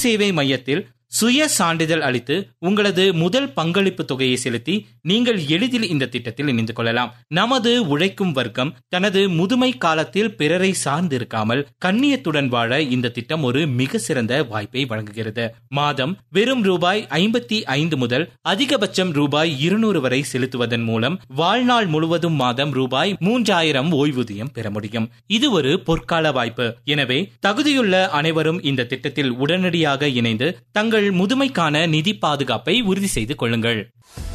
சேவை மையத்தில் சுய சான்றிதழ் அளித்து உங்களது முதல் பங்களிப்பு தொகையை செலுத்தி நீங்கள் எளிதில் இந்த திட்டத்தில் இணைந்து கொள்ளலாம் நமது உழைக்கும் வர்க்கம் தனது முதுமை காலத்தில் பிறரை சார்ந்திருக்காமல் கண்ணியத்துடன் வாழ இந்த திட்டம் ஒரு மிக சிறந்த வாய்ப்பை வழங்குகிறது மாதம் வெறும் ரூபாய் ஐம்பத்தி ஐந்து முதல் அதிகபட்சம் ரூபாய் இருநூறு வரை செலுத்துவதன் மூலம் வாழ்நாள் முழுவதும் மாதம் ரூபாய் மூன்றாயிரம் ஓய்வூதியம் பெற முடியும் இது ஒரு பொற்கால வாய்ப்பு எனவே தகுதியுள்ள அனைவரும் இந்த திட்டத்தில் உடனடியாக இணைந்து தங்கள் முதுமைக்கான நிதி பாதுகாப்பை உறுதி செய்து கொள்ளுங்கள்